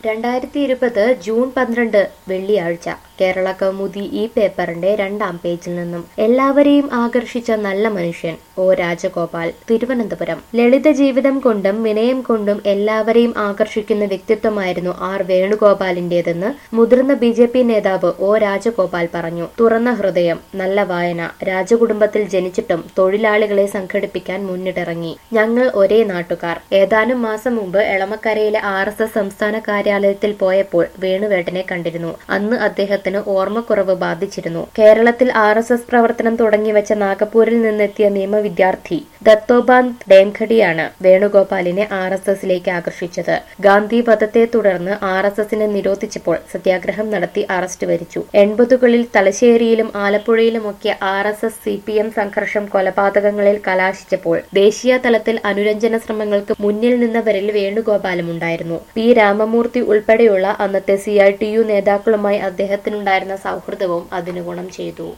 രണ്ടായിരത്തി ഇരുപത് ജൂൺ പന്ത്രണ്ട് വെള്ളിയാഴ്ച കേരള കൗമുദി ഈ പേപ്പറിന്റെ രണ്ടാം പേജിൽ നിന്നും എല്ലാവരെയും ആകർഷിച്ച നല്ല മനുഷ്യൻ ഒ രാജഗോപാൽ തിരുവനന്തപുരം ലളിത ജീവിതം കൊണ്ടും വിനയം കൊണ്ടും എല്ലാവരെയും ആകർഷിക്കുന്ന വ്യക്തിത്വമായിരുന്നു ആർ വേണുഗോപാലിന്റേതെന്ന് മുതിർന്ന ബി ജെ പി നേതാവ് ഒ രാജഗോപാൽ പറഞ്ഞു തുറന്ന ഹൃദയം നല്ല വായന രാജകുടുംബത്തിൽ ജനിച്ചിട്ടും തൊഴിലാളികളെ സംഘടിപ്പിക്കാൻ മുന്നിട്ടിറങ്ങി ഞങ്ങൾ ഒരേ നാട്ടുകാർ ഏതാനും മാസം മുമ്പ് എളമക്കരയിലെ ആർ എസ് എസ് സംസ്ഥാന കാര്യാലയത്തിൽ പോയപ്പോൾ വേണുവേട്ടനെ കണ്ടിരുന്നു അന്ന് അദ്ദേഹത്തിന് ഓർമ്മക്കുറവ് ബാധിച്ചിരുന്നു കേരളത്തിൽ ആർ എസ് എസ് പ്രവർത്തനം തുടങ്ങിവെച്ച നാഗപ്പൂരിൽ നിന്നെത്തിയ നിയമ വിദ്യാർത്ഥി ദത്തോബാന്ത് ഡേംഖഡിയാണ് വേണുഗോപാലിനെ ആർ എസ് എസിലേക്ക് ആകർഷിച്ചത് ഗാന്ധി വധത്തെ തുടർന്ന് ആർ എസ് എസിനെ നിരോധിച്ചപ്പോൾ സത്യാഗ്രഹം നടത്തി അറസ്റ്റ് വരിച്ചു എൺപതുകളിൽ തലശ്ശേരിയിലും ആലപ്പുഴയിലുമൊക്കെ R S S C P M സംഘർഷം കൊലപാതകങ്ങളിൽ കലാശിച്ചപ്പോൾ ദേശീയ തലത്തിൽ അനുരഞ്ജന ശ്രമങ്ങൾക്ക് മുന്നിൽ നിന്നവരിൽ വേണുഗോപാലും ഉണ്ടായിരുന്നു പി രാമമൂർത്തി ഉൾപ്പെടെയുള്ള അന്നത്തെ സി ഐ ടി യു നേതാക്കളുമായി അദ്ദേഹത്തിനുണ്ടായിരുന്ന സൗഹൃദവും അതിന് ഗുണം ചെയ്തു